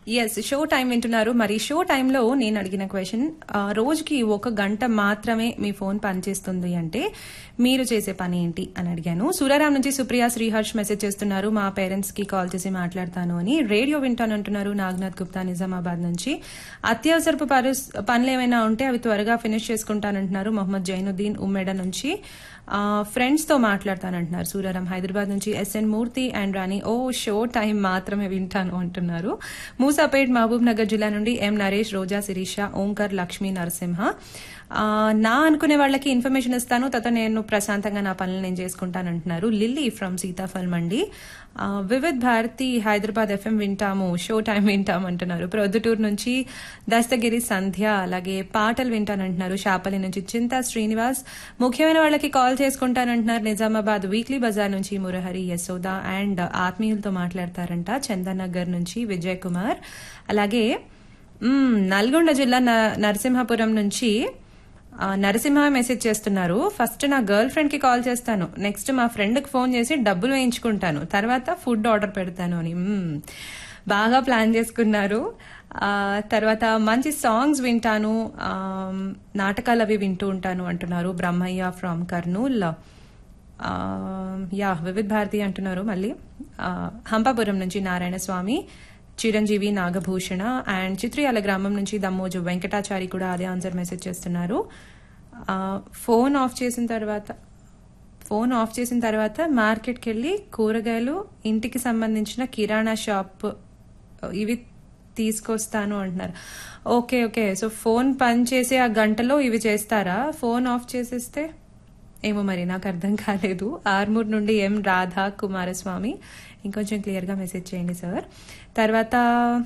Yes show time వింటున్నారు మరి show టైంలో నేను అడిగిన క్వశ్చన్ రోజుకి ఒక గంట మాత్రమే మీ ఫోన్ పనిచేస్తుంది అంటే మీరు చేసే పని ఏంటి అని అడిగాను సూర్యరాం నుంచి సుప్రియ శ్రీహర్ష్ మెసేజ్ చేస్తున్నారు మా పేరెంట్స్ కి కాల్ చేసి మాట్లాడతాను అని రేడియో వింటాను అంటున్నారు నాగనాథ్ గుప్తా నిజామాబాద్ నుంచి అత్యవసరపు పరిస్- పనులు ఏమైనా ఉంటే అవి త్వరగా ఫినిష్ చేసుకుంటానంటున్నారు మొహమ్మద్ జైనుద్దీన్ ఉమ్మేడ నుంచి ఫ్రెండ్స్ తో మాట్లాడతానంటున్నారు సూర్యారాం హైదరాబాద్ నుంచి ఎస్ఎన్ మూర్తి అండ్ రాణి ఓ షో టైం మాత్రమే వింటాను అంటున్నారు మూసాపేట్ మహబూబ్ నగర్ జిల్లా నుండి ఎం నరేష్ రోజా శిరీష ఓంకర్ లక్ష్మీ నరసింహ ఆ, నా అనుకునే వాళ్ళకి ఇన్ఫర్మేషన్ ఇస్తాను తర్వాత నేను ప్రశాంతంగా నా పనులు నేను చేసుకుంటాను అంటున్నారు లిల్లీ ఫ్రమ్ సీతాఫల్ మండి ఆ, వివిధ్ భారతి హైదరాబాద్ ఎఫ్ఎం వింటాము షో టైం వింటాము అంటున్నారు ప్రొద్దుటూరు నుంచి దస్తగిరి సంధ్య అలాగే పాటలు వింటానంటున్నారు షాపల్లి నుంచి చింతా శ్రీనివాస్ ముఖ్యమైన వాళ్ళకి కాల్ చేసుకుంటానంటున్నారు నిజామాబాద్ వీక్లీ బజార్ నుంచి మురహరి యశోద అండ్ ఆత్మీయులతో మాట్లాడతారంట చందనగర్ నుంచి విజయ్ కుమార్ అలాగే మ్మ్, నల్గొండ జిల్లా న- నరసింహపురం నుంచి ఆ, నరసింహ మెసేజ్ చేస్తున్నారు ఫస్ట్ నా గర్ల్ ఫ్రెండ్ కి కాల్ చేస్తాను నెక్స్ట్ మా ఫ్రెండ్ కి ఫోన్ చేసి డబ్బులు వేయించుకుంటాను తర్వాత ఫుడ్ ఆర్డర్ పెడతాను అని మ్మ్. బాగా ప్లాన్ చేసుకున్నారు ఆ, తర్వాత మంచి సాంగ్స్ వింటాను ఆ, నాటకాలు అవి వింటూ ఉంటాను అంటున్నారు బ్రహ్మయ్య ఫ్రమ్ కర్నూల్ ఆ, యా వివిధ్ భారతి అంటున్నారు మళ్ళీ ఆ, హంపాపురం నుంచి నారాయణ స్వామి చిరంజీవి నాగభూషణ అండ్ చిత్రియాల గ్రామం నుంచి దమ్మోజు వెంకటాచారి కూడా అదే ఆన్సర్ మెసేజ్ చేస్తున్నారు ఆ, ఫోన్ ఆఫ్ చేసిన తర్వాత ఫోన్ ఆఫ్ చేసిన తర్వాత మార్కెట్కి వెళ్ళి కూరగాయలు ఇంటికి సంబంధించిన కిరాణా షాప్ ఇవి తీసుకొస్తాను అంటున్నారు ఓకే ఓకే సో ఫోన్ పని చేసే ఆ గంటలో ఇవి చేస్తారా ఫోన్ ఆఫ్ చేసేస్తే ఏమో మరి నాకు అర్థం కాలేదు ఆర్మూర్ నుండి ఎం రాధా కుమారస్వామి ఇంకొంచెం క్లియర్గా మెసేజ్ చేయండి సార్ తర్వాత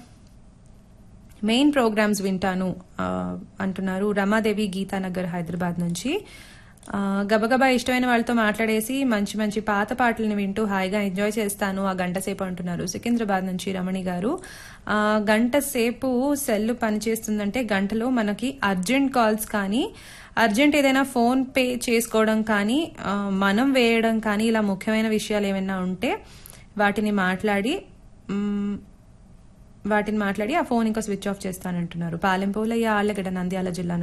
మెయిన్ ప్రోగ్రామ్స్ వింటాను ఆ, అంటున్నారు రమాదేవి గీతానగర్ హైదరాబాద్ నుంచి ఆ, గబగబా ఇష్టమైన వాళ్ళతో మాట్లాడేసి మంచి మంచి పాత పాటలను వింటూ హాయిగా ఎంజాయ్ చేస్తాను ఆ గంట సేపు అంటున్నారు సికింద్రాబాద్ నుంచి రమణి గారు ఆ, గంట సేపు సెల్ పనిచేస్తుందంటే గంటలో మనకి అర్జెంట్ కాల్స్ కానీ అర్జెంట్ ఏదైనా ఫోన్ పే చేసుకోవడం కానీ ఆ, మనం వేయడం కానీ ఇలా ముఖ్యమైన విషయాలు ఏమైనా ఉంటే వాటిని మాట్లాడి మ్, వాటిని మాట్లాడి ఆ ఫోన్ ఇంకా స్విచ్ ఆఫ్ చేస్తానంటున్నారు పాలెంపోలయ్య ఆళ్ళగడ్డ నంద్యాల జిల్లా